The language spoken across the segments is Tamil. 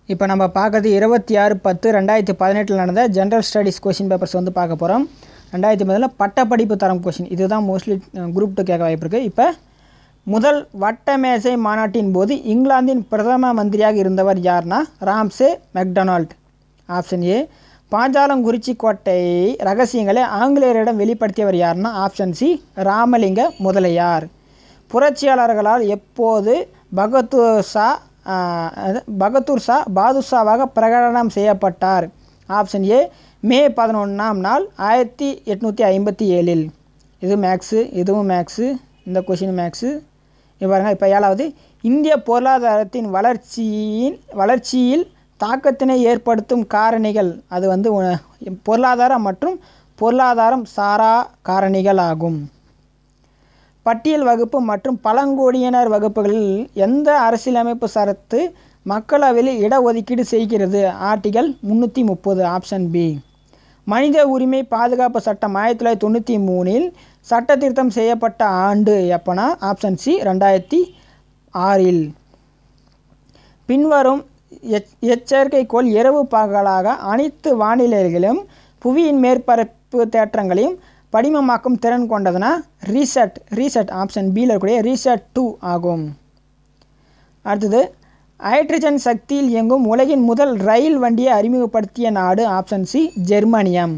இப்போ நம்ம பார்க்கறது இருபத்தி ஆறு பத்து ரெண்டாயிரத்தி பதினெட்டில் நடந்த ஜென்ரல் ஸ்டடீஸ் கொஷின் பேப்பர்ஸ் வந்து பார்க்க போகிறோம் ரெண்டாயிரத்தி பதில் பட்டப்படிப்பு தரம் கொஷின் இதுதான் மோஸ்ட்லி குரூப் டூ கேட்க வாய்ப்பு இருக்குது இப்போ முதல் வட்டமேசை மாநாட்டின் போது இங்கிலாந்தின் பிரதம மந்திரியாக இருந்தவர் யார்னா Ramsay MacDonald option A Panchalankurichi கோட்டை ரகசியங்களை ஆங்கிலேயரிடம் வெளிப்படுத்தியவர் யார்னா ஆப்ஷன் சி ராமலிங்க முதலியார் புரட்சியாளர்களால் எப்போது பகதூர் ஷா ஆஹ், அது பகதூர் ஷா பாதுஷாவாக பிரகடனம் செய்யப்பட்டார் ஆப்ஷன் ஏ மே பதினொன்றாம் நாள் ஆயிரத்தி எட்நூற்றி ஐம்பத்தி ஏழில் இது மேக்ஸு இதுவும் மேக்ஸு இந்த கொஷின் மேக்ஸு இது பாருங்க இப்போ ஏழாவது இந்திய பொருளாதாரத்தின் வளர்ச்சியின் வளர்ச்சியில் தாக்கத்தினை ஏற்படுத்தும் காரணிகள் அது வந்து உ- பொருளாதாரம் மற்றும் பொருளாதாரம் சாரா காரணிகள் ஆகும் பட்டியல் வகுப்பு மற்றும் பழங்குடியினர் வகுப்புகளில் எந்த அரசியலமைப்பு சரத்து மக்களவையில் இடஒதுக்கீடு செய்கிறது ஆர்டிகல் முந்நூற்றி முப்பது ஆப்ஷன் பி மனித உரிமை பாதுகாப்பு சட்டம் ஆயிரத்தி தொள்ளாயிரத்தி தொண்ணூற்றி மூணில் சட்ட திருத்தம் செய்யப்பட்ட ஆண்டு எப்போனா ஆப்ஷன் சி ரெண்டாயிரத்தி ஆறில் பின்வரும் எச் எச்சரிக்கைக்கோள் இரவு பகலாக அனைத்து வானிலைகளிலும் புவியின் மேற்பரப்பு தேற்றங்களையும் படிமமாக்கும் திறன் கொண்டதுன்னா ரீசெட் ரீசெட் ஆப்ஷன் பியில் இருக்கக்கூடிய ரீசெட் டூ ஆகும் அடுத்தது ஹைட்ரஜன் சக்தியில் இயங்கும் உலகின் முதல் ரயில் வண்டியை அறிமுகப்படுத்திய நாடு ஆப்ஷன் சி ஜெர்மனியம்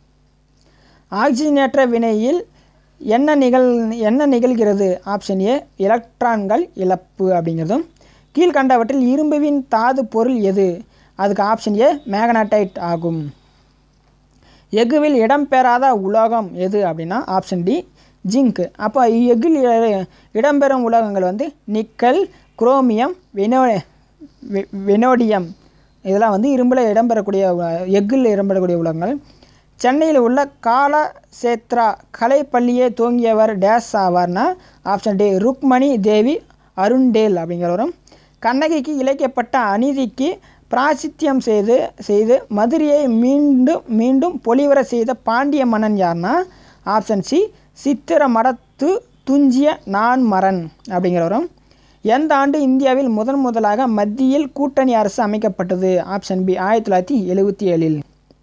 ஆக்சிஜனேற்ற வினையில் என்ன நிகழ் என்ன நிகழ்கிறது ஆப்ஷன் ஏ எலக்ட்ரான்கள் இழப்பு அப்படிங்கிறதும் கீழ்கண்டவற்றில் இரும்புவின் தாது பொருள் எது அதுக்கு ஆப்ஷன் ஏ மேக்னடைட் ஆகும் எஃகுவில் இடம்பெறாத உலோகம் எது அப்படின்னா ஆப்ஷன் டி ஜிங்க் அப்போ எஃகில் இ- இடம்பெறும் உலோகங்கள் வந்து நிக்கல் குரோமியம் வெனோ வெ- வெனோடியம் இதெல்லாம் வந்து இரும்பில் இடம்பெறக்கூடிய உ- எஃகில் இடம்பெறக்கூடிய உலோகங்கள் சென்னையில் உள்ள காலசேத்ரா கலைப்பள்ளியை துவங்கியவர் டேஸ் ஆவார்னா option D Rukmini Devi Arundale அப்படிங்கிறவரும் கண்ணகிக்கு இழைக்கப்பட்ட அநீதிக்கு பிராசித்தியம் செய்து செய்து மதுரையை மீண்டும் மீண்டும் பொலிவர செய்த பாண்டிய மன்னன் யார்னா ஆப்ஷன் சி சித்திர மடத்து துஞ்சிய நான்மரன் அப்படிங்கிறவரும் எந்த ஆண்டு இந்தியாவில் முதன் முதலாக மத்தியில் கூட்டணி அரசு அமைக்கப்பட்டது ஆப்ஷன் பி ஆயிரத்தி தொள்ளாயிரத்தி எழுபத்தி ஏழில்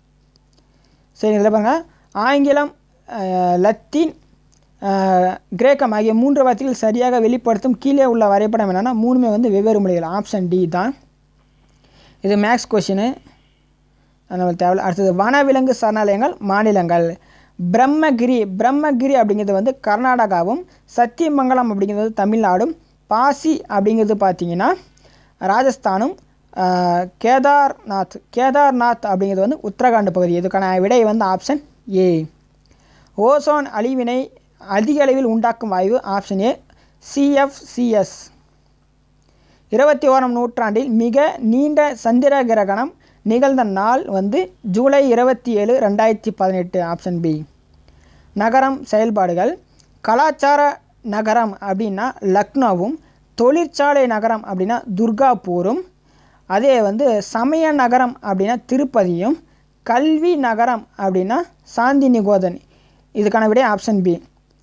சரி இதில் பாருங்க ஆங்கிலம் அஹ், லத்தீன் அஹ், கிரேக்கம் ஆகிய மூன்று வார்த்தைகள் சரியாக வெளிப்படுத்தும் கீழே உள்ள வரைபடம் என்னென்னா மூணுமே வந்து வெவ்வேறு மொழிகள் ஆப்ஷன் டி தான் இது மேக்ஸ் கொஷினு நம்மளுக்கு தேவை அடுத்தது வனவிலங்கு சரணாலயங்கள் மாநிலங்கள் பிரம்மகிரி பிரம்மகிரி அப்படிங்கிறது வந்து கர்நாடகாவும் சத்தியமங்கலம் அப்படிங்கிறது தமிழ்நாடும் பாசி அப்படிங்கிறது பார்த்தீங்கன்னா ராஜஸ்தானும் ஆஹ், கேதார்நாத் கேதார்நாத் அப்படிங்கிறது வந்து உத்தரகாண்ட் பகுதி இதுக்கான விடை வந்து ஆப்ஷன் ஏ ஓசோன் அழிவினை அதிக அளவில் உண்டாக்கும் வாயு ஆப்ஷன் ஏ சிஎஃப்சிஎஸ் இருபத்தி ஓராம் நூற்றாண்டில் மிக நீண்ட சந்திர கிரகணம் நிகழ்ந்த நாள் வந்து ஜூலை இருபத்தி ஏழு ரெண்டாயிரத்தி பதினெட்டு ஆப்ஷன் பி நகரம் செயல்பாடுகள் கலாச்சார நகரம் அப்படின்னா லக்னோவும் தொழிற்சாலை நகரம் அப்படின்னா துர்காபூரும் அதே வந்து சமய நகரம் அப்படின்னா திருப்பதியும் கல்வி நகரம் அப்படின்னா சாந்தி நிகோதன் இதுக்கான விடை ஆப்ஷன் பி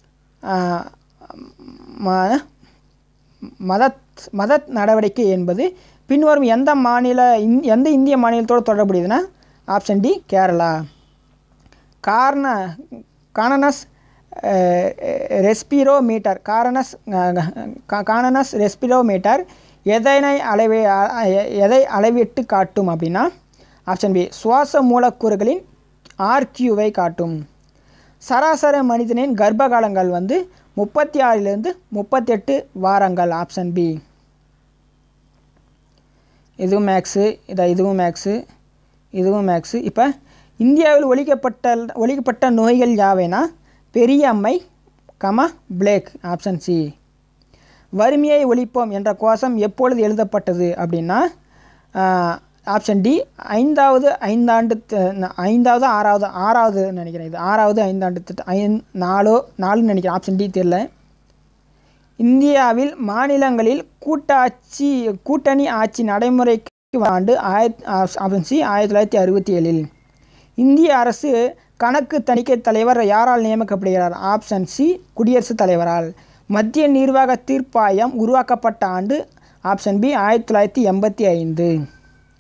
மதத் மதத் நடவடிக்கை என்பது பின்வரும் எந்த மாநில இந்- எந்த இந்திய மாநிலத்தோடு தொடர்புடையதுன்னா ஆப்ஷன் டி கேரளா கார்ன கானனஸ் ரெஸ்பிரோமீட்டர் காரணஸ் கானனஸ் ரெஸ்பிரோமீட்டர் எதனை அளவை அ- எதை அளவிட்டு காட்டும் அப்படின்னா ஆப்ஷன் பி சுவாச மூலக்கூறுகளின் ஆர்கியூவை காட்டும் சராசரி மனிதனின் கர்ப்ப காலங்கள் வந்து முப்பத்தி ஆறிலிருந்து முப்பத்தெட்டு வாரங்கள் ஆப்ஷன் பி இதுவும் மேக்ஸு இதை இதுவும் மேக்ஸு இதுவும் மேக்ஸு இப்போ இந்தியாவில் ஒழிக்கப்பட்ட ஒழிக்கப்பட்ட நோய்கள் யாவைனா பெரிய அம்மை கம பிளேக் ஆப்ஷன் சி வறுமையை ஒழிப்போம் என்ற கோஷம் எப்பொழுது எழுதப்பட்டது அப்படின்னா ஆப்ஷன் டி ஐந்தாவது ஐந்தாண்டு த- ஐந்தாவது ஆறாவது ஆறாவது நினைக்கிறேன் இது ஆறாவது ஐந்தாண்டு திட்டம் ஐ நாலோ நாலுன்னு நினைக்கிறேன் ஆப்ஷன் டி தெரில இந்தியாவில் மாநிலங்களில் கூட்டாட்சி கூட்டணி ஆட்சி நடைமுறைக்கு ஆண்டு ஆயிரத்தி ஆப்ஷன் சி ஆயிரத்தி தொள்ளாயிரத்தி அறுபத்தி ஏழில் இந்திய அரசு கணக்கு தணிக்கை தலைவர் யாரால் நியமிக்கப்படுகிறார் ஆப்ஷன் சி குடியரசுத் தலைவரால் மத்திய நிர்வாக தீர்ப்பாயம் உருவாக்கப்பட்ட ஆண்டு ஆப்ஷன் பி ஆயிரத்தி தொள்ளாயிரத்தி எண்பத்தி ஐந்து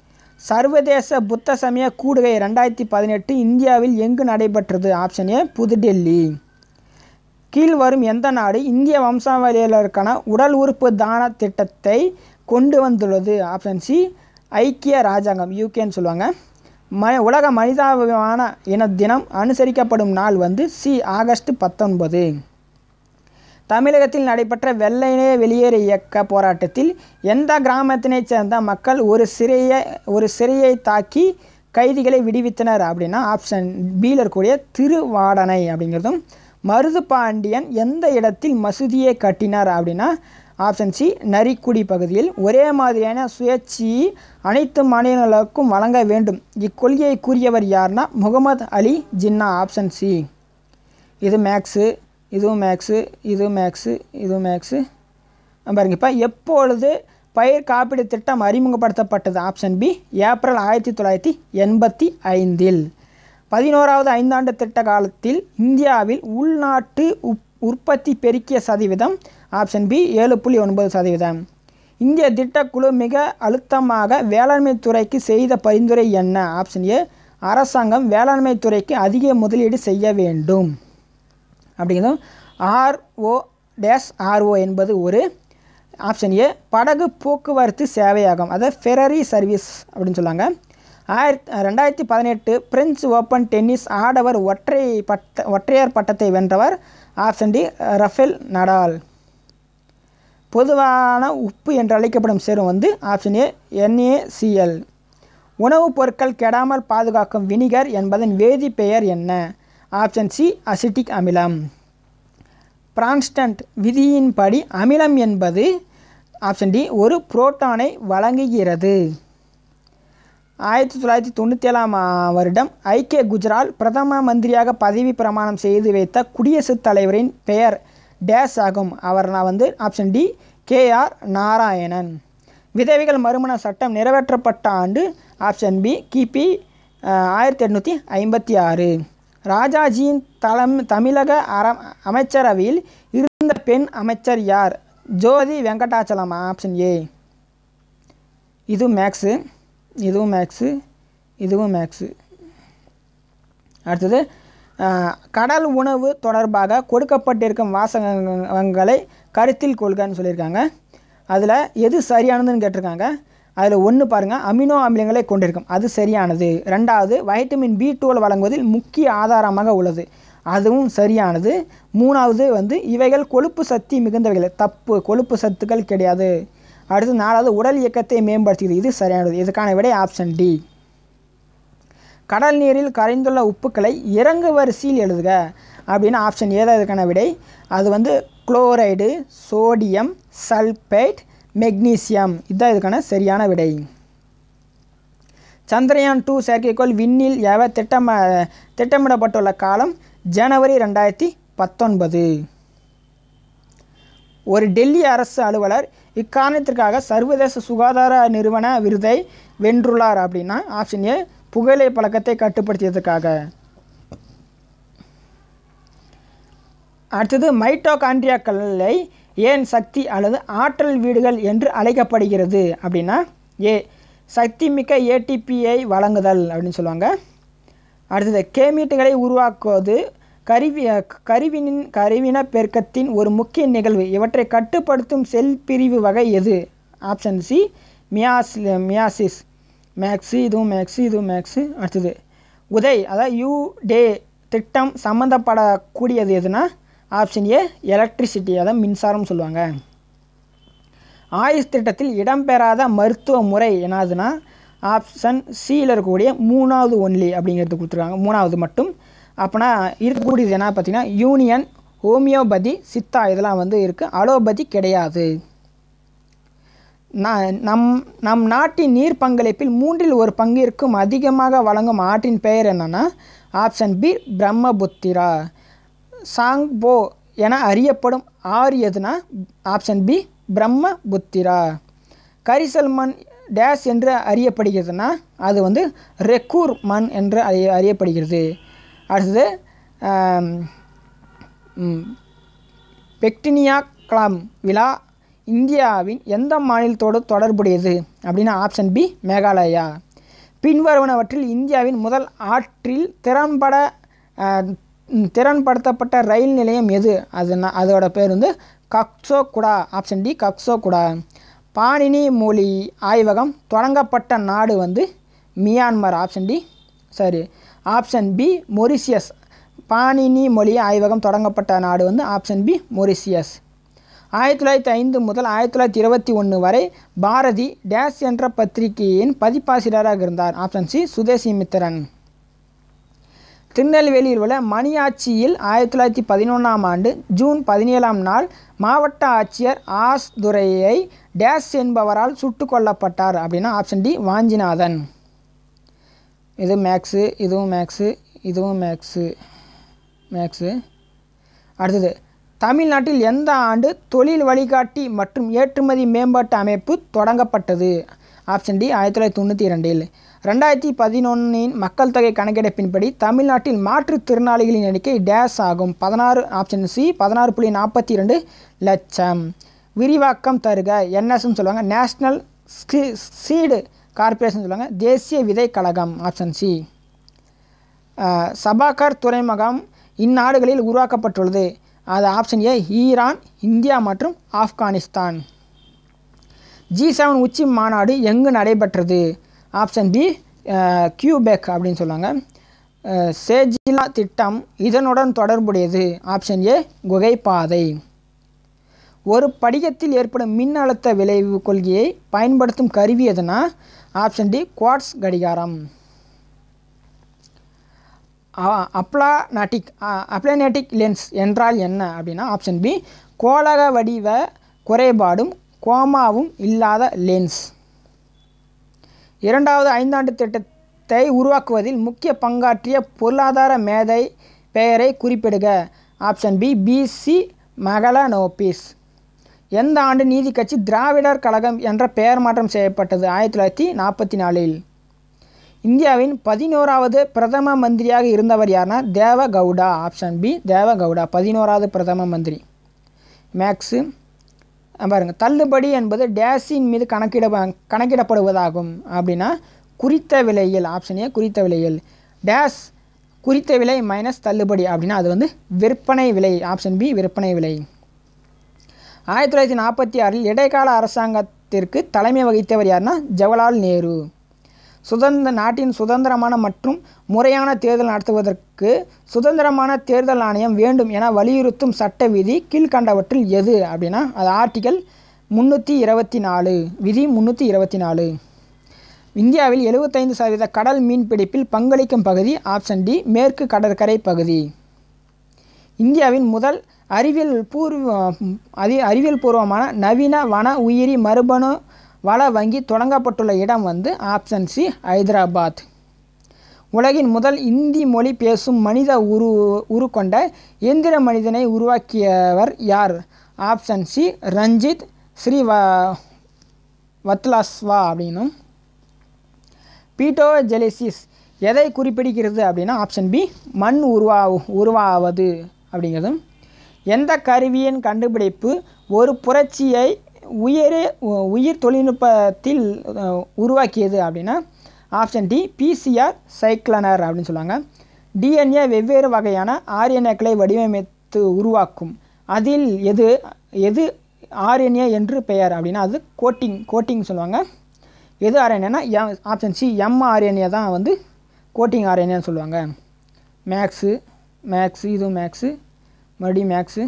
சர்வதேச புத்த சமய கூடுகை ரெண்டாயிரத்தி பதினெட்டு இந்தியாவில் எங்கு நடைபெற்றது ஆப்ஷன் ஏ புதுடெல்லி கீழ்வரும் எந்த நாடு இந்திய வம்சாவளியினருக்கான உடல் உறுப்பு தான திட்டத்தை கொண்டு வந்துள்ளது ஆப்ஷன் சி ஐக்கிய ராஜாங்கம் யூகேன்னு சொல்லுவாங்க ம உலக மனிதாபிமான இன தினம் அனுசரிக்கப்படும் நாள் வந்து சி ஆகஸ்ட் பத்தொன்பது தமிழகத்தில் நடைபெற்ற வெள்ளையினே வெளியேறு இயக்க போராட்டத்தில் எந்த கிராமத்தினைச் சேர்ந்த மக்கள் ஒரு சிறையை ஒரு சிறையை தாக்கி கைதிகளை விடுவித்தனர் அப்படின்னா ஆப்ஷன் பியில் இருக்கக்கூடிய திருவாடனை அப்படிங்கிறதும் மருது பாண்டியன் எந்த இடத்தில் மசூதியை கட்டினார் அப்படின்னா ஆப்ஷன் சி நரிக்குடி பகுதியில் ஒரே மாதிரியான சுயேட்சி அனைத்து மாநிலங்களுக்கும் வழங்க வேண்டும் இக்கொள்கையை கூறியவர் யார்னா முகமது அலி ஜின்னா ஆப்ஷன் சி இது மேக்ஸு இதுவும் மேக்ஸு இதுவும் மேக்ஸு இதுவும் மேக்ஸு பாருங்க இப்போ எப்பொழுது பயிர் காப்பீடு திட்டம் அறிமுகப்படுத்தப்பட்டது ஆப்ஷன் பி ஏப்ரல் ஆயிரத்தி தொள்ளாயிரத்தி எண்பத்தி ஐந்தில் பதினோராவது ஐந்தாண்டு திட்ட காலத்தில் இந்தியாவில் உள்நாட்டு உப் உற்பத்தி பெருக்கிய சதவீதம் ஆப்ஷன் பி ஏழு புள்ளி ஒன்பது சதவீதம் இந்திய திட்டக்குழு மிக அழுத்தமாக வேளாண்மை துறைக்கு செய்த பரிந்துரை என்ன ஆப்ஷன் ஏ அரசாங்கம் வேளாண்மை துறைக்கு அதிக முதலீடு செய்ய வேண்டும் அப்படிங்கிறதும் ஆர்ஓ டேஸ் ஆர்ஓ என்பது ஒரு ஆப்ஷன் ஏ படகு போக்குவரத்து சேவையாகும் அதாவது ஃபெரரி சர்வீஸ் அப்படின்னு சொல்லுவாங்க ஆயிரத்தி ரெண்டாயிரத்தி பதினெட்டு பிரெஞ்சு ஓப்பன் டென்னிஸ் ஆடவர் ஒற்றை பட்ட ஒற்றையர் பட்டத்தை வென்றவர் ஆப்ஷன் டி ரஃபேல் நடால் பொதுவான உப்பு என்று அழைக்கப்படும் சேரும் வந்து ஆப்ஷன் ஏ என்ஏசிஎல் உணவுப் பொருட்கள் கெடாமல் பாதுகாக்கும் வினிகர் என்பதன் வேதிப்பெயர் என்ன ஆப்ஷன் சி அசிட்டிக் அமிலம் பிரான்ஸ்டன்ட் விதியின்படி அமிலம் என்பது ஆப்ஷன் டி ஒரு புரோட்டானை வழங்குகிறது ஆயிரத்தி தொள்ளாயிரத்தி தொண்ணூற்றி ஏழாம் வருடம் ஐக்கிய குஜரால் பிரதம மந்திரியாக பதவி பிரமாணம் செய்து வைத்த குடியரசுத் தலைவரின் பெயர் டேஸ் ஆகும் அவர் நான் வந்து option D K R Narayanan விதவைகள் மறுமண சட்டம் நிறைவேற்றப்பட்ட ஆண்டு ஆப்ஷன் பி கிபி ஆயிரத்தி எட்நூற்றி ஐம்பத்தி ஆறு ராஜாஜியின் தலம் தமிழக அர அமைச்சரவையில் இருந்த பெண் அமைச்சர் யார் ஜோதி வெங்கடாச்சலம் ஆப்ஷன் ஏ இது மேக்ஸு இதுவும் மேக்ஸு இதுவும் மேக்ஸு அடுத்தது அஹ், கடல் உணவு தொடர்பாக கொடுக்கப்பட்டிருக்கும் வாசகங்களை கருத்தில் கொள்கன்னு சொல்லியிருக்காங்க அதில் எது சரியானதுன்னு கேட்டிருக்காங்க அதில் ஒன்று பாருங்கள் அமினோ அமிலங்களை கொண்டிருக்கும் அது சரியானது ரெண்டாவது வைட்டமின் பி டுவெல் வழங்குவதில் முக்கிய ஆதாரமாக உள்ளது அதுவும் சரியானது மூணாவது வந்து இவைகள் கொழுப்பு சக்தி மிகுந்தவைகள் தப்பு கொழுப்பு சத்துக்கள் கிடையாது அடுத்து நாலாவது உடல் இயக்கத்தை மேம்படுத்துகிறது இது சரியானது இதுக்கான விடை ஆப்ஷன் டி கடல் நீரில் கரைந்துள்ள உப்புக்களை இறங்கு வரிசையில் எழுதுக அப்படின்னு ஆப்ஷன் ஏதா இதுக்கான விடை அது வந்து குளோரைடு சோடியம் சல்பேட் மெக்னீசியம் இதுதான் இதுக்கான சரியான விடை சந்திரயான் டூ செயற்கைக்கோள் விண்ணில் ஏவ திட்டம் திட்டமிடப்பட்டுள்ள காலம் ஜனவரி ரெண்டாயிரத்தி பத்தொன்பது ஒரு டெல்லி அரசு அலுவலர் இக்காரணத்திற்காக சர்வதேச சுகாதார நிறுவன விருதை வென்றுள்ளார் அப்படின்னா ஆப்ஷன் ஏ புகையிலை பழக்கத்தை கட்டுப்படுத்தியதுக்காக அடுத்தது மைட்டோகாண்ட்ரியாக்களை ஏன் சக்தி அல்லது ஆற்றல் வீடுகள் என்று அழைக்கப்படுகிறது அப்படின்னா ஏ சக்தி மிக்க ஏடிபியை வழங்குதல் அப்படின்னு சொல்லுவாங்க அடுத்தது கேமீட்டுகளை உருவாக்குவது கருவி கருவினின் கருவின பெருக்கத்தின் ஒரு முக்கிய நிகழ்வு இவற்றை கட்டுப்படுத்தும் செல் பிரிவு வகை எது ஆப்ஷன் சி மியாஸ் மியாசிஸ் மேக்ஸு இதுவும் மேக்ஸு இதுவும் மேக்ஸு அடுத்தது உதய் அதாவது யூ டே திட்டம் சம்மந்தப்படக்கூடியது எதுனா ஆப்ஷன் ஏ எலக்ட்ரிசிட்டி அதாவது மின்சாரம் சொல்லுவாங்க ஆயுஷ் திட்டத்தில் இடம்பெறாத மருத்துவ முறை என்னதுன்னா ஆப்ஷன் சியில் இருக்கக்கூடிய மூணாவது ஒன்லி அப்படிங்கிறது கொடுத்துருக்காங்க மூணாவது மட்டும் அப்போனா இருக்கக்கூடியது என்ன பார்த்தீங்கன்னா யூனியன் ஹோமியோபதி சித்தா இதெல்லாம் வந்து இருக்குது அலோபதி கிடையாது நா- நம் நம் நாட்டின் நீர் பங்களிப்பில் மூன்றில் ஒரு பங்கிற்கும் அதிகமாக வழங்கும் ஆற்றின் பெயர் என்னன்னா ஆப்ஷன் பி பிரம்மபுத்திரா சாங்போ என அறியப்படும் ஆறு எதுனா ஆப்ஷன் பி பிரம்மபுத்திரா கரிசல் மண் டேஸ் என்று அறியப்படுகிறதுனா அது வந்து ரெக்கூர் மண் என்று அறிய அறியப்படுகிறது அடுத்தது ஆம், ம், பெக்டினியா கிளாம் விழா இந்தியாவின் எந்த மாநிலத்தோடு தொடர்புடையது அப்படின்னா ஆப்ஷன் பி மேகாலயா பின்வருவனவற்றில் இந்தியாவின் முதல் ஆற்றில் திறன்பட அஹ், ம், திறன்படுத்தப்பட்ட ரயில் நிலையம் எது அது ந- அதோட பேர் வந்து கக்ஸோகுடா ஆப்ஷன் டி கக்ஸோகுடா பாணினி மொழி ஆய்வகம் தொடங்கப்பட்ட நாடு வந்து மியான்மர் ஆப்ஷன் டி சரி ஆப்ஷன் பி மொரிஷியஸ் பாணினி மொழி ஆய்வகம் தொடங்கப்பட்ட நாடு வந்து ஆப்ஷன் பி மொரிஷியஸ் ஆயிரத்தி தொள்ளாயிரத்தி ஐந்து முதல் ஆயிரத்தி தொள்ளாயிரத்தி இருபத்தி ஒன்று வரை பாரதி டேஸ் என்ற பத்திரிகையின் பதிப்பாசிரியராக இருந்தார் ஆப்ஷன் சி சுதேசி மித்திரன் திருநெல்வேலியில் உள்ள மணியாட்சியில் ஆயிரத்தி தொள்ளாயிரத்தி பதினொன்றாம் ஆண்டு ஜூன் பதினேழாம் நாள் மாவட்ட ஆட்சியர் ஆஸ் துரையை டேஸ் என்பவரால் சுட்டு கொல்லப்பட்டார் அப்படின்னா ஆப்ஷன் டி வாஞ்சிநாதன் இது மேக்ஸு இதுவும் மேக்ஸு இதுவும் மேக்ஸு மேக்ஸு அடுத்தது தமிழ்நாட்டில் எந்த ஆண்டு தொழில் வழிகாட்டி மற்றும் ஏற்றுமதி மேம்பாட்டு அமைப்பு தொடங்கப்பட்டது ஆப்ஷன் டி ஆயிரத்தி தொள்ளாயிரத்தி தொண்ணூற்றி இரண்டில் ரெண்டாயிரத்தி பதினொன்றின் மக்கள் தொகை கணக்கெடுப்பின்படி தமிழ்நாட்டில் மாற்றுத்திறனாளிகளின் எண்ணிக்கை டேஸ் ஆகும் பதினாறு ஆப்ஷன் சி பதினாறு புள்ளி நாற்பத்தி ரெண்டு லட்சம் விரிவாக்கம் தருக என்எஸ்ன்னு சொல்லுவாங்க நேஷ்னல் சீடு கார்ப்பரேஷன் சொல்லுவாங்க தேசிய விதை கழகம் ஆப்ஷன் சி அஹ், சபாகர் துறைமுகம் இந்நாடுகளில் உருவாக்கப்பட்டுள்ளது அது ஆப்ஷன் ஏ ஈரான் இந்தியா மற்றும் ஆப்கானிஸ்தான் ஜி செவன் உச்சி மாநாடு எங்கு நடைபெற்றது ஆப்ஷன் பி கியூபெக் அப்படின்னு சொல்லுவாங்க அஹ், சேஜிலா திட்டம் இதனுடன் தொடர்புடையது ஆப்ஷன் ஏ குகைப்பாதை ஒரு படிகத்தில் ஏற்படும் மின் அழுத்த விளைவு கொள்கையை பயன்படுத்தும் கருவி எதுனா ஆப்ஷன் டி குவாட்ஸ் கடிகாரம் அப்ளானாட்டிக் அப்ளானேட்டிக் லென்ஸ் என்றால் என்ன அப்படின்னா ஆப்ஷன் பி கோளக வடிவ குறைபாடும் கோமாவும் இல்லாத லென்ஸ் இரண்டாவது ஐந்தாண்டு திட்டத்தை உருவாக்குவதில் முக்கிய பங்காற்றிய பொருளாதார மேதை பெயரை குறிப்பிடுக ஆப்ஷன் பி பிசி மகளனோபிஸ் எந்த ஆண்டு நீதி கட்சி திராவிடர் கழகம் என்ற பெயர் மாற்றம் செய்யப்பட்டது ஆயிரத்தி தொள்ளாயிரத்தி நாற்பத்தி நாலில் இந்தியாவின் பதினோராவது பிரதம மந்திரியாக இருந்தவர் யாருன்னா தேவகவுடா ஆப்ஷன் பி தேவகவுடா பதினோராவது பிரதம மந்திரி மேக்ஸு பாருங்கள் தள்ளுபடி என்பது டேஸின் மீது கணக்கிட கணக்கிடப்படுவதாகும் அப்படின்னா குறித்த விலையில் ஆப்ஷன் ஏ குறித்த விலையில் டேஸ் குறித்த விலை மைனஸ் தள்ளுபடி அப்படின்னா அது வந்து விற்பனை விலை ஆப்ஷன் பி விற்பனை விலை ஆயிரத்தி தொள்ளாயிரத்தி நாற்பத்தி ஆறில் இடைக்கால அரசாங்கத்திற்கு தலைமை வகித்தவர் யாருன்னா ஜவஹர்லால் நேரு சுதந்திர நாட்டின் சுதந்திரமான மற்றும் முறையான தேர்தல் நடத்துவதற்கு சுதந்திரமான தேர்தல் ஆணையம் வேண்டும் என வலியுறுத்தும் சட்ட விதி கீழ்கண்டவற்றில் எது அப்படின்னா அது ஆர்டிகல் முந்நூற்றி இருபத்தி நாலு விதி முந்நூற்றி இருபத்தி நாலு இந்தியாவில் எழுபத்தைந்து சதவீத கடல் மீன்பிடிப்பில் பங்களிக்கும் பகுதி ஆப்ஷன் டி மேற்கு கடற்கரை பகுதி இந்தியாவின் முதல் அறிவியல் பூர்வ அதி அறிவியல் பூர்வமான நவீன வன உயிரி மரபணு வள வங்கி தொடங்கப்பட்டுள்ள இடம் வந்து ஆப்ஷன் சி ஹைதராபாத் உலகின் முதல் இந்தி மொழி பேசும் மனித உரு உரு கொண்ட எந்திர மனிதனை உருவாக்கியவர் யார் ஆப்ஷன் சி ரஞ்சித் ஸ்ரீ வ வத்லாஸ்வா அப்படின்னும் பீட்டோஜெலிசிஸ் எதை குறிப்பிடுகிறது அப்படின்னா ஆப்ஷன் பி மண் உருவா உருவாவது அப்படிங்கிறதும் எந்த கருவியின் கண்டுபிடிப்பு ஒரு புரட்சியை உயரே உயிர் தொழில்நுட்பத்தில் அஹ், உருவாக்கியது அப்படின்னா ஆப்ஷன் டி பிசிஆர் சைக்ளனர் அப்படின்னு சொல்லுவாங்க டிஎன்ஏ வெவ்வேறு வகையான ஆர்என்ஏக்களை வடிவமைத்து உருவாக்கும் அதில் எது எது ஆர்என்ஏ என்று பெயர் அப்படின்னா அது கோட்டிங் கோட்டிங் சொல்லுவாங்க எது ஆர்என்ஏனா எம் ஆப்ஷன் சி எம்ஆர்என்ஏ தான் வந்து கோட்டிங் ஆர்என்ஏன்னு சொல்லுவாங்க மேக்ஸு மேக்ஸு இதுவும் மேக்ஸு மறுபடியும் மேக்ஸு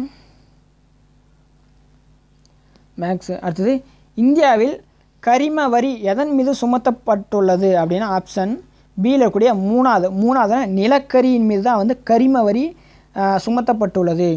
மேக்ஸு அடுத்தது இந்தியாவில் கரிம வரி எதன் மீது சுமத்தப்பட்டுள்ளது அப்படின்னா ஆப்ஷன் பியில் இருக்கக்கூடிய மூணாவது மூணாவது நிலக்கரியின் மீது தான் வந்து கரிம வரி ஆஹ், சுமத்தப்பட்டுள்ளது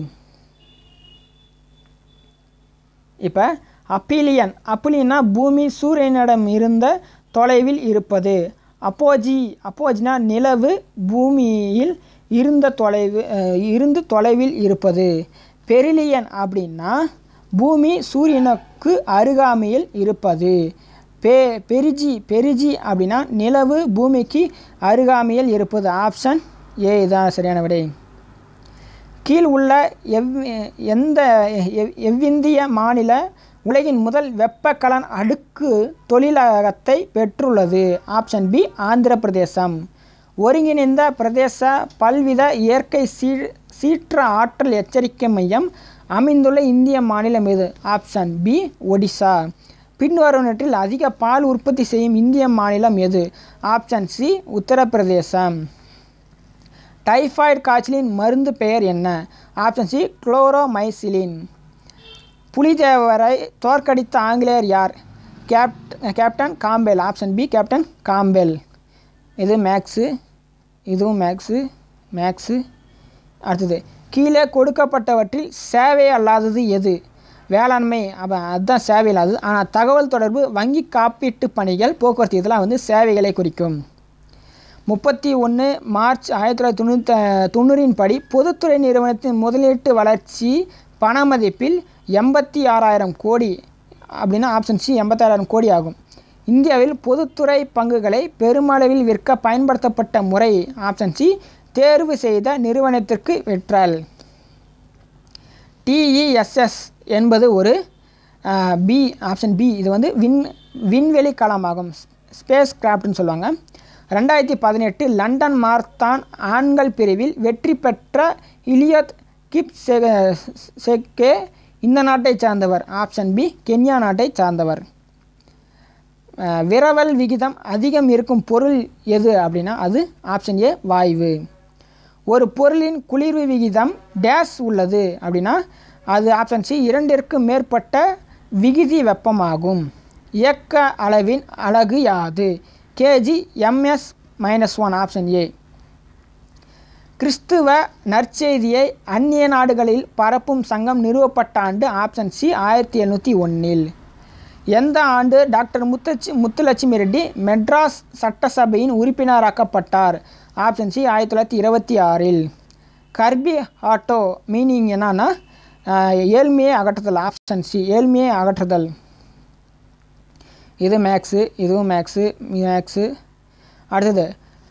இப்போ அப்பீலியன் அப்பீலியன்னா பூமி சூரியனிடம் இருந்த தொலைவில் இருப்பது அப்போஜி அப்போஜினா நிலவு பூமியில் இருந்த தொலைவு அஹ், இருந்து தொலைவில் இருப்பது பெரிலியன் அப்படின்னா பூமி சூரியனுக்கு அருகாமையில் இருப்பது பெ பெரிஜி பெரிஜி அப்படின்னா நிலவு பூமிக்கு அருகாமையில் இருப்பது ஆப்ஷன் ஏ இதான் சரியான விடை கீழ் உள்ள எவ் எந்த எவ் எவ்விந்திய மாநில உலகின் முதல் வெப்பக்கலன் அடுக்கு தொழிலகத்தை பெற்றுள்ளது ஆப்ஷன் பி ஆந்திர பிரதேசம் ஒருங்கிணைந்த பிரதேச பல்வித இயற்கை சீ சீற்ற ஆற்றல் எச்சரிக்கை மையம் அமைந்துள்ள இந்திய மாநிலம் எது ஆப்ஷன் பி ஒடிசா பின்வருவனற்றில் அதிக பால் உற்பத்தி செய்யும் இந்திய மாநிலம் எது ஆப்ஷன் சி உத்தரப்பிரதேசம் டைஃபாய்டு காய்ச்சலின் மருந்து பெயர் என்ன ஆப்ஷன் சி குளோரோமைசிலின் புலிதேவரை தோற்கடித்த ஆங்கிலேயர் யார் கேப்ட் captain Campbell option B captain Campbell இது மேக்ஸு இதுவும் மேக்ஸு மேக்ஸு அடுத்தது கீழே கொடுக்கப்பட்டவற்றில் சேவை அல்லாதது எது வேளாண்மை அப்போ அதுதான் சேவை இல்லாதது ஆனால் தகவல் தொடர்பு வங்கி காப்பீட்டு பணிகள் போக்குவரத்து இதெல்லாம் வந்து சேவைகளை குறிக்கும் முப்பத்தி ஒன்று மார்ச் ஆயிரத்தி தொள்ளாயிரத்தி தொண்ணூற்றி தொண்ணூறின் படி பொதுத்துறை நிறுவனத்தின் முதலீட்டு வளர்ச்சி பண மதிப்பில் எண்பத்தி ஆறாயிரம் கோடி அப்படின்னா ஆப்ஷன் சி எண்பத்தாறாயிரம் கோடி ஆகும் இந்தியாவில் பொதுத்துறை பங்குகளை பெருமளவில் விற்க பயன்படுத்தப்பட்ட முறை ஆப்ஷன் சி தேர்வு செய்த நிறுவனத்திற்கு விற்றல் டிஇஎஸ்எஸ் என்பது ஒரு பி ஆப்ஷன் பி இது வந்து விண் விண்வெளி களமாகும் ஸ்பேஸ் கிராஃப்ட்னு சொல்லுவாங்க ரெண்டாயிரத்தி பதினெட்டு லண்டன் மார்த்தான் ஆண்கள் பிரிவில் வெற்றி பெற்ற இலியத் கிப் செக்கே இந்த நாட்டை சார்ந்தவர் ஆப்ஷன் பி கென்யா நாட்டை சார்ந்தவர் அஹ், விரவல் விகிதம் அதிகம் இருக்கும் பொருள் எது அப்படின்னா அது ஆப்ஷன் ஏ வாயு ஒரு பொருளின் குளிர்வு விகிதம் டேஸ் உள்ளது அப்படின்னா அது ஆப்ஷன் சி இரண்டிற்கு மேற்பட்ட விகுதி வெப்பமாகும் இயக்க அளவின் அலகு யாது kg m s minus one option A கிறிஸ்துவ நற்செய்தியை அந்நிய நாடுகளில் பரப்பும் சங்கம் நிறுவப்பட்ட ஆண்டு ஆப்ஷன் சி ஆயிரத்தி எழுநூற்றி ஒன்றில் எந்த ஆண்டு டாக்டர் முத்தச்சி முத்துலட்சுமி ரெட்டி மெட்ராஸ் சட்டசபையின் உறுப்பினராக்கப்பட்டார் ஆப்ஷன் சி ஆயிரத்தி தொள்ளாயிரத்தி இருபத்தி ஆறில் கர்பி ஆட்டோ மீனிங் என்னன்னா ஆஹ், ஏழ்மையை அகற்றுதல் ஆப்ஷன் சி ஏழ்மையை அகற்றுதல் இது மேக்ஸு இதுவும் மேக்ஸு மேக்ஸு அடுத்தது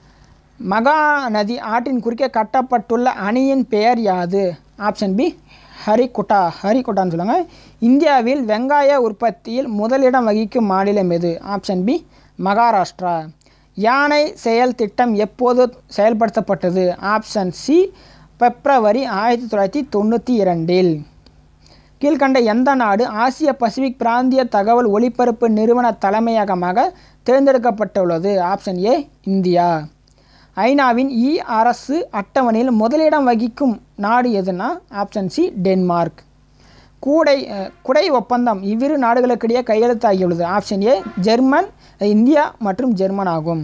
மகாநதி ஆற்றின் குறுக்கே கட்டப்பட்டுள்ள அணையின் பெயர் யாது ஆப்ஷன் பி ஹரிகுட்டா ஹரிகுட்டான்னு சொல்லுவாங்க இந்தியாவில் வெங்காய உற்பத்தியில் முதலிடம் வகிக்கும் மாநிலம் எது ஆப்ஷன் பி மகாராஷ்டிரா யானை செயல் திட்டம் எப்போது செயல்படுத்தப்பட்டது ஆப்ஷன் சி பிப்ரவரி ஆயிரத்தி தொள்ளாயிரத்தி தொண்ணூற்றி இரண்டில் கீழ்கண்ட எந்த நாடு ஆசிய பசிபிக் பிராந்திய தகவல் ஒலிபரப்பு நிறுவன தலைமையகமாக தேர்ந்தெடுக்கப்பட்டுள்ளது ஆப்ஷன் ஏ இந்தியா ஐநாவின் இ அரசு அட்டவணையில் முதலிடம் வகிக்கும் நாடு எதுனா ஆப்ஷன் சி டென்மார்க் கூடை அஹ், குடை ஒப்பந்தம் இவ்விரு நாடுகளுக்கிடையே கையெழுத்தாகியுள்ளது ஆப்ஷன் ஏ ஜெர்மன் இந்தியா மற்றும் ஜெர்மன் ஆகும்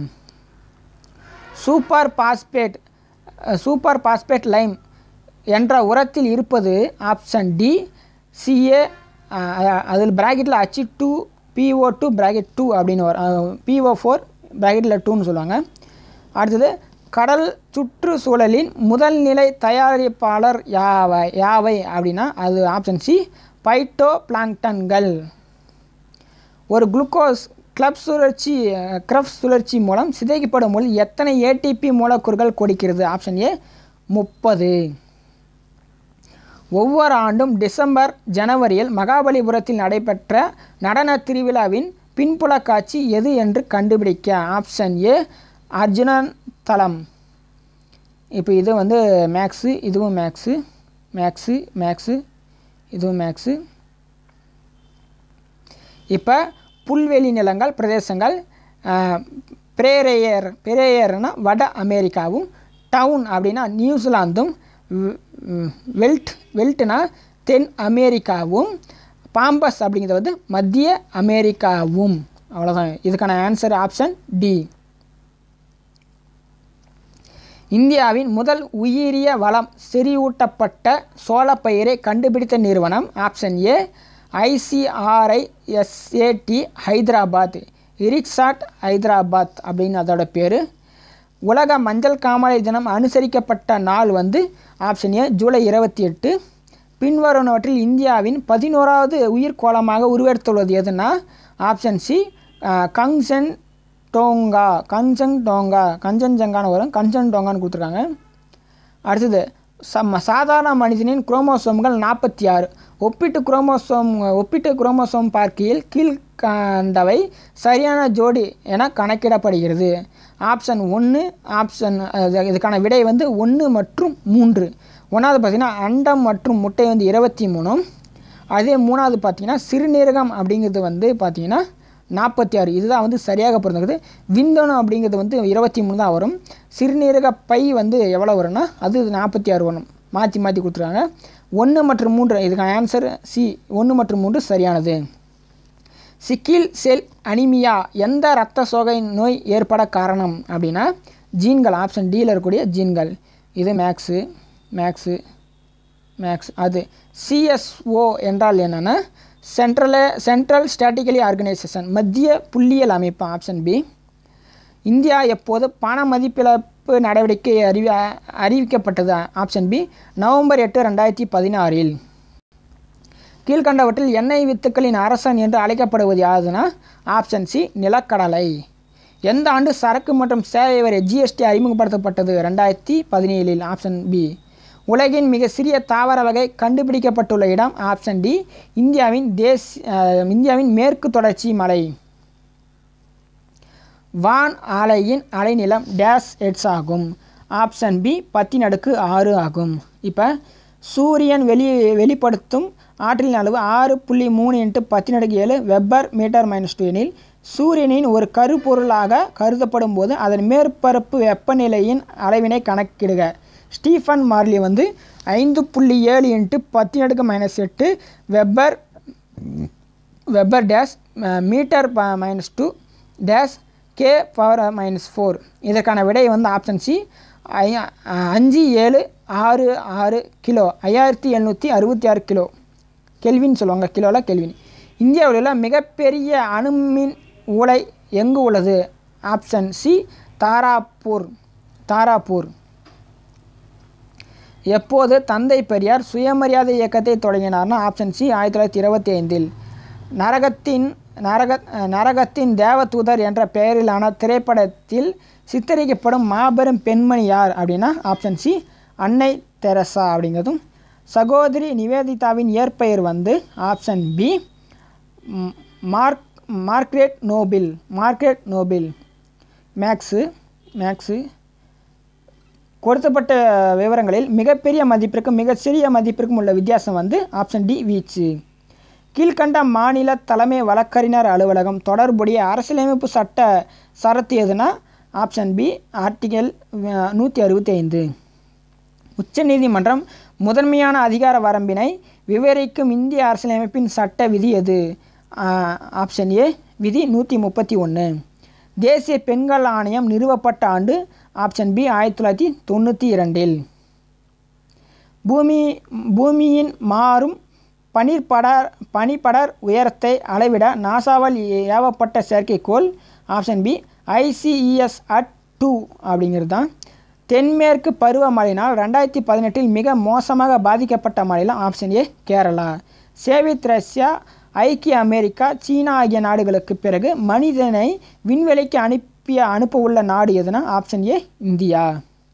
சூப்பர் பாஸ்பேட் அஹ், சூப்பர் பாஸ்பேட் லைம் என்ற உரத்தில் இருப்பது ஆப்ஷன் டி சிஏ அதில் பிராக்கெட்டில் H two P O two bracket two அப்படின்னு வரும் பிஓ ஃபோர் பிராக்கெட்டில் டூன்னு சொல்லுவாங்க அடுத்தது கடல் சுற்றுச்சூழலின் முதல் நிலை தயாரிப்பாளர் யாவை யாவை அப்படின்னா அது ஆப்ஷன் சி பைட்டோ பிளாங்டன்கள் ஒரு குளுக்கோஸ் கிளப் சுழற்சி கிரப் சுழற்சி மூலம் சிதைக்கப்படும் போது எத்தனை ஏடிபி மூலக்கூறுகள் கொடுக்கிறது ஆப்ஷன் ஏ முப்பது ஒவ்வொரு ஆண்டும் டிசம்பர் ஜனவரியில் மகாபலிபுரத்தில் நடைபெற்ற நடன திருவிழாவின் பின்புல காட்சி எது என்று கண்டுபிடிக்க ஆப்ஷன் ஏ அர்ஜுனன் தலம் இப்போ இது வந்து மேக்ஸு இதுவும் மேக்ஸு மேக்ஸு மேக்ஸு இதுவும் மேக்ஸு இப்போ புல்வெளி நிலங்கள் பிரதேசங்கள் ஆஹ், பிரேரேயர் பிரேயர்னா வட அமெரிக்காவும் டவுன் அப்படின்னா நியூசிலாந்தும் வெ- ம், வெல்ட் வெல்ட்னா தென் அமெரிக்காவும் பாம்பஸ் அப்படிங்கிறது வந்து மத்திய அமெரிக்காவும் அவ்வளோதான் இதுக்கான ஆன்சர் ஆப்ஷன் டி இந்தியாவின் முதல் உயிரிய வளம் செறிவூட்டப்பட்ட சோளப்பயிரை கண்டுபிடித்த நிறுவனம் option A ICRISAT Hyderabad ICRISAT Hyderabad அப்படின்னு அதோட பேர் உலக மஞ்சள் காமாலை தினம் அனுசரிக்கப்பட்ட நாள் வந்து ஆப்ஷன் ஏ ஜூலை இருபத்தி எட்டு பின்வருவனவற்றில் இந்தியாவின் பதினோராவது உயிர்கோளமாக உருவெடுத்துள்ளது எதுனா option C Khangchendzonga Khangchendzonga கஞ்சன்ஜங்கான்னு வரும் கஞ்சன் டோங்கான்னு கொடுத்துருக்காங்க அடுத்தது சம் சாதாரண மனிதனின் குரோமோசோம்கள் நாற்பத்தி ஆறு ஒப்பிட்டு குரோமோசோம் ஒப்பிட்டு குரோமோசோம் பார்க்கையில் கீழ்கண்டவை சரியான ஜோடி என கணக்கிடப்படுகிறது ஆப்ஷன் ஒன்று ஆப்ஷன் அது- இதுக்கான விடை வந்து ஒன்று மற்றும் மூன்று ஒன்றாவது பார்த்தீங்கன்னா அண்டம் மற்றும் முட்டை வந்து இருபத்தி மூணும் அதே மூணாவது பார்த்தீங்கன்னா சிறுநீரகம் அப்படிங்கிறது வந்து பார்த்தீங்கன்னா நாற்பத்தி ஆறு இதுதான் வந்து சரியாக பொருந்துகிறது விந்தணு அப்படிங்கிறது வந்து இருபத்தி மூணு தான் வரும் சிறுநீரக பை வந்து எவ்வளோ வரும்னா அது நாற்பத்தி ஆறு வரும் மாற்றி மாற்றி கொடுத்துருக்காங்க ஒன்று மற்றும் மூன்று இதுக்கான ஆன்சர் சி ஒன்று மற்றும் மூன்று சரியானது சிக்கில் செல் அனிமியா எந்த இரத்த சோகை நோய் ஏற்பட காரணம் அப்படின்னா ஜீன்கள் ஆப்ஷன் டியில் இருக்கக்கூடிய ஜீன்கள் இது மேக்ஸு மேக்ஸு மேக்ஸ் அது சிஎஸ்ஓ என்றால் என்னென்னா சென்ட்ரல சென்ட்ரல் ஸ்டாட்டிக்கலி ஆர்கனைசேஷன் மத்திய புள்ளியியல் அமைப்பு ஆப்ஷன் பி இந்தியா எப்போது பண மதிப்பிழப்பு நடவடிக்கை அறிவி அறிவிக்கப்பட்டது ஆப்ஷன் பி நவம்பர் எட்டு ரெண்டாயிரத்தி பதினாறில் கீழ்கண்டவற்றில் எண்ணெய் வித்துக்களின் அரசன் என்று அழைக்கப்படுவது யாருன்னா ஆப்ஷன் சி நிலக்கடலை எந்த ஆண்டு சரக்கு மற்றும் சேவை வரி ஜிஎஸ்டி அறிமுகப்படுத்தப்பட்டது ரெண்டாயிரத்தி பதினேழில் ஆப்ஷன் பி உலகின் மிக சிறிய தாவர வகை கண்டுபிடிக்கப்பட்டுள்ள இடம் ஆப்ஷன் டி இந்தியாவின் தேஸ் அஹ், இந்தியாவின் மேற்கு தொடர்ச்சி மலை வான் ஆலையின் அலைநிலம் டேஸ் எட்ஸ் ஆகும் ஆப்ஷன் பி பத்தின் அடுக்கு ஆறு ஆகும் இப்போ சூரியன் வெளி வெளிப்படுத்தும் ஆற்றலின் அளவு ஆறு புள்ளி மூணு இன்ட்டு பத்தின் அடுக்கு ஏழு வெப்பர் மீட்டர் மைனஸ் டூ எனில் சூரியனின் ஒரு கருப்பொருளாக கருதப்படும் போது அதன் மேற்பரப்பு வெப்பநிலையின் அளவினை கணக்கிடுக ஸ்டீஃபன் மார்லி வந்து ஐந்து புள்ளி ஏழு இன்ட்டு பத்தின் அடுக்கு மைனஸ் எட்டு weber weber dash metre minus two dash K power minus four இதற்கான விடை வந்து ஆப்ஷன் சி அஞ்சு ஏழு ஆறு ஆறு கிலோ ஐயாயிரத்தி எழுநூற்றி அறுபத்தி ஆறு கிலோ கெல்வின் சொல்லுவாங்க கிலோவில் கெல்வின் இந்தியாவில் உள்ள மிகப்பெரிய அணுமின் உலை எங்கு உள்ளது ஆப்ஷன் சி தாராப்பூர் தாராப்பூர் எப்போது தந்தை பெரியார் சுயமரியாதை இயக்கத்தை தொடங்கினார்னா ஆப்ஷன் சி ஆயிரத்தி தொள்ளாயிரத்தி இருபத்தி ஐந்தில் நரகத்தின் நரக நரகத்தின் தேவதூதர் என்ற பெயரிலான திரைப்படத்தில் சித்தரிக்கப்படும் மாபெரும் பெண்மணி யார் அப்படின்னா ஆப்ஷன் சி அன்னை தெரசா அப்படிங்கிறதும் சகோதரி நிவேதிதாவின் இயற்பெயர் வந்து ஆப்ஷன் பி மார்க் Margaret Noble Margaret Noble max max கொடுக்கப்பட்ட விவரங்களில் மிகப்பெரிய மதிப்பிற்கும் மிகச் சிறிய மதிப்பிற்கும் உள்ள வித்தியாசம் வந்து ஆப்ஷன் டி வீச்சு கீழ்கண்ட மாநில தலைமை வழக்கறிஞர் அலுவலகம் தொடர்புடைய அரசியலமைப்பு சட்ட சரத்து எதுனா ஆப்ஷன் பி ஆர்டிகல் நூற்றி அறுபத்தி ஐந்து உச்சநீதிமன்றம் முதன்மையான அதிகார வரம்பினை விவரிக்கும் இந்திய அரசியலமைப்பின் சட்ட விதி எது ஆப்ஷன் ஏ விதி நூற்றி முப்பத்தி ஒன்று தேசிய பெண்கள் ஆணையம் நிறுவப்பட்ட ஆண்டு ஆப்ஷன் பி ஆயிரத்தி தொள்ளாயிரத்தி தொண்ணூற்றி இரண்டில் பூமி பூமியின் மாறும் பனிர்படர் பனிப்படர் உயரத்தை அளவிட நாசாவால் ஏவப்பட்ட செயற்கைக்கோள் option B ICES at two அப்படிங்கிறது தான் தென்மேற்கு பருவமழையினால் ரெண்டாயிரத்தி பதினெட்டில் மிக மோசமாக பாதிக்கப்பட்ட மாநிலம் ஆப்ஷன் ஏ கேரளா சேவித் ரஷ்யா ஐக்கிய அமெரிக்கா சீனா ஆகிய நாடுகளுக்கு பிறகு மனிதனை விண்வெளிக்கு அனுப்பிய அனுப்ப உள்ள நாடு எதுனா ஆப்ஷன் ஏ இந்தியா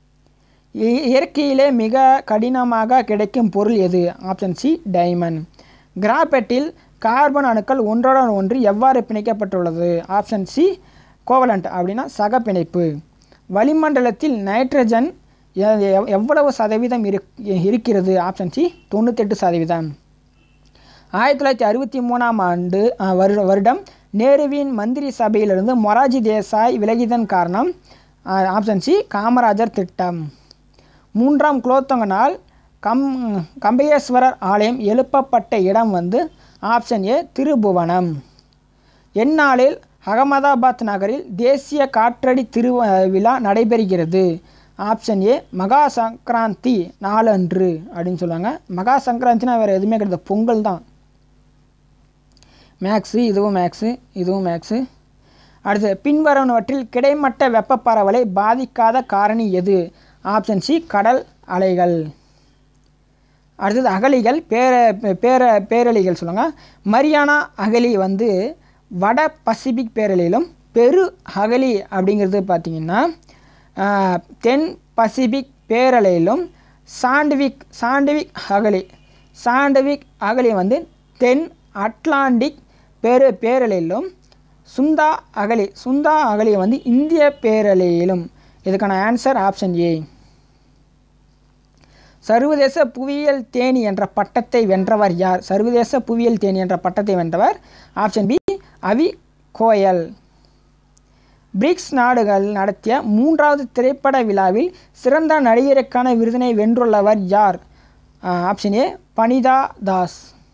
இ- இயற்கையிலே மிக கடினமாக கிடைக்கும் பொருள் எது ஆப்ஷன் சி டைமண்ட் கிராபெட்டில் கார்பன் அணுக்கள் ஒன்றோடன் ஒன்று எவ்வாறு பிணைக்கப்பட்டுள்ளது ஆப்ஷன் சி கோவலண்ட் அப்படின்னா சக பிணைப்பு வளிமண்டலத்தில் நைட்ரஜன் எ- எவ்- எவ்வளவு சதவீதம் இருக் இருக்கிறது ஆப்ஷன் சி தொண்ணூத்தெட்டு சதவீதம் ஆயிரத்தி தொள்ளாயிரத்தி அறுபத்தி மூணாம் ஆண்டு ஆ, வருட வருடம் நேருவின் மந்திரி சபையிலிருந்து மொராஜி தேசாய் விலகியதன் காரணம் ஆ, ஆப்ஷன் சி காமராஜர் திட்டம் மூன்றாம் குலோத்தங்கனால் கம் கம்பையேஸ்வரர் ஆலயம் எழுப்பப்பட்ட இடம் வந்து ஆப்ஷன் ஏ திருபுவனம் எந்நாளில் அகமதாபாத் நகரில் தேசிய காற்றடி திருவிழா நடைபெறுகிறது ஆப்ஷன் ஏ மகா சங்கராந்தி நாளன்று அப்படின்னு சொல்லுவாங்க மகா சங்கராந்தினா வேறு எதுவுமே கிடையாது பொங்கல் தான் மேக்ஸு இதுவும் மேக்ஸு இதுவும் மேக்ஸு அடுத்து பின்வருவனவற்றில் கிடைமட்ட வெப்ப பரவலை பாதிக்காத காரணி எது ஆப்ஷன் சி கடல் அலைகள் அடுத்தது அகலிகள் பேர பேர பேரலைகள் சொல்லுவாங்க மரியானா அகலி வந்து வட பசிபிக் பேரலையிலும் பெரு அகலி அப்படிங்கிறது பார்த்திங்கன்னா ஆஹ், தென் பசிபிக் பேரலையிலும் சாண்ட்விக் சாண்ட்விக் அகலி சாண்டவிக் அகழி வந்து தென் அட்லாண்டிக் பேரு பேரலையிலும் சுந்தா அகழி சுந்தா அகழி வந்து இந்திய பேரலையிலும் இதுக்கான ஆன்சர் ஆப்ஷன் ஏ சர்வதேச புவியியல் தேனி என்ற பட்டத்தை வென்றவர் யார் சர்வதேச புவியியல் தேனி என்ற பட்டத்தை வென்றவர் option B Avi Goyal BRICS நாடுகள் நடத்திய மூன்றாவது திரைப்பட விழாவில் சிறந்த நடிகருக்கான விருதினை வென்றுள்ளவர் யார் ஆப்ஷன் ஏ பனிதா தாஸ்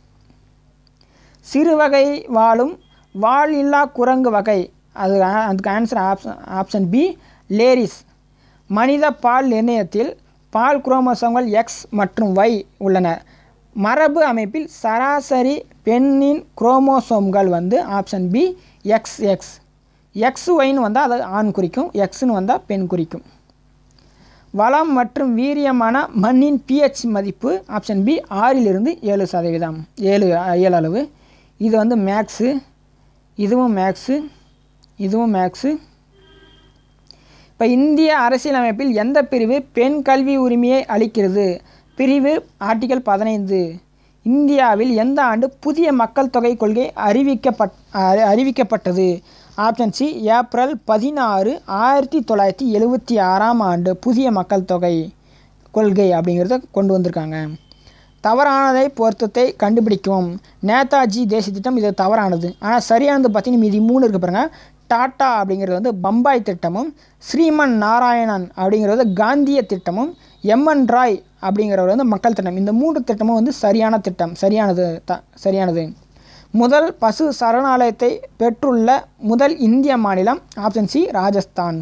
சிறுவகை வாழும் வால் இல்லா குரங்கு வகை அது அதுக்கு ஆன்சர் ஆப்ஷன் ஆப்ஷன் பி லேரிஸ் மனித பால் நிர்ணயத்தில் பால் குரோமோசோம்கள் எக்ஸ் மற்றும் ஒய் உள்ளன மரபு அமைப்பில் சராசரி பெண்ணின் குரோமோசோம்கள் வந்து option B X X X ஒய்னு வந்தால் அது ஆண் குறிக்கும் எக்ஸ்னு வந்தால் பெண் குறிக்கும் வளம் மற்றும் வீரியமான மண்ணின் பிஹெச் மதிப்பு ஆப்ஷன் பி ஆறிலிருந்து ஏழு சதவீதம் ஏழு ஏழு அளவு இது வந்து மேக்ஸு இதுவும் மேக்ஸு இதுவும் மேக்ஸு இப்போ இந்திய அரசியலமைப்பில் எந்த பிரிவு பெண் கல்வி உரிமையை அளிக்கிறது பிரிவு ஆர்டிகல் பதினைந்து இந்தியாவில் எந்த ஆண்டு புதிய மக்கள் தொகை கொள்கை அறிவிக்கப்பட் அறி- அறிவிக்கப்பட்டது ஆப்ஷன் சி ஏப்ரல் பதினாறு ஆயிரத்தி தொள்ளாயிரத்தி எழுவத்தி ஆறாம் ஆண்டு புதிய மக்கள் தொகை கொள்கை அப்படிங்கிறத கொண்டு வந்திருக்காங்க தவறானதை பொருத்தத்தை கண்டுபிடிக்கவும் நேதாஜி தேசிய திட்டம் இது தவறானது ஆனால் சரியானது பார்த்தீங்கன்னா மீதி மூணு இருக்கு பாருங்க டாட்டா அப்படிங்கிறது வந்து பம்பாய் திட்டமும் ஸ்ரீமன் நாராயணன் அப்படிங்கிறது காந்திய திட்டமும் எம்என் ராய் அப்படிங்கிறவர் வந்து மக்கள் திட்டம் இந்த மூன்று திட்டமும் வந்து சரியான திட்டம் சரியானது த சரியானது முதல் பசு சரணாலயத்தை பெற்றுள்ள முதல் இந்திய மாநிலம் ஆப்ஷன் சி ராஜஸ்தான்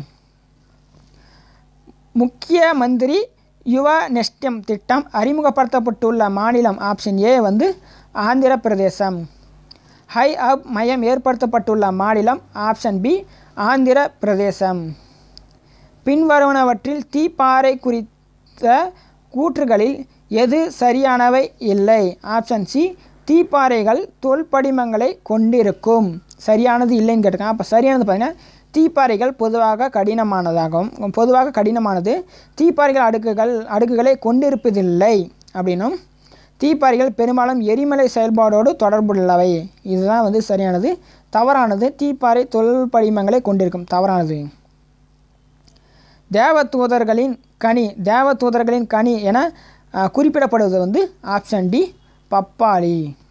முக்கிய மந்திரி யுவ நெஸ்டம் திட்டம் அறிமுகப்படுத்தப்பட்டுள்ள மாநிலம் ஆப்ஷன் ஏ வந்து ஆந்திர பிரதேசம் ஹை அப் மையம் ஏற்படுத்தப்பட்டுள்ள மாநிலம் ஆப்ஷன் பி ஆந்திர பிரதேசம் பின்வருவனவற்றில் தீப்பாறை குறித்த கூற்றுகளில் எது சரியானவை இல்லை ஆப்ஷன் சி தீப்பாறைகள் தொல்படிமங்களை கொண்டிருக்கும் சரியானது இல்லைன்னு கேட்டிருக்காங்க அப்போ சரியானது பார்த்தீங்கன்னா தீப்பாறைகள் பொதுவாக கடினமானதாகும் பொதுவாக கடினமானது தீப்பாறைகள் அடுக்குகள் அடுக்குகளை கொண்டிருப்பதில்லை அப்படின்னும் தீப்பாறைகள் பெரும்பாலும் எரிமலை செயல்பாடோடு தொடர்புள்ளவை இதுதான் வந்து சரியானது தவறானது தீப்பாறை தொல்படிமங்களை கொண்டிருக்கும் தவறானது தேவதூதர்களின் கனி தேவதூதர்களின் கனி என அஹ், குறிப்பிடப்படுவது வந்து ஆப்ஷன் டி பப்பாளி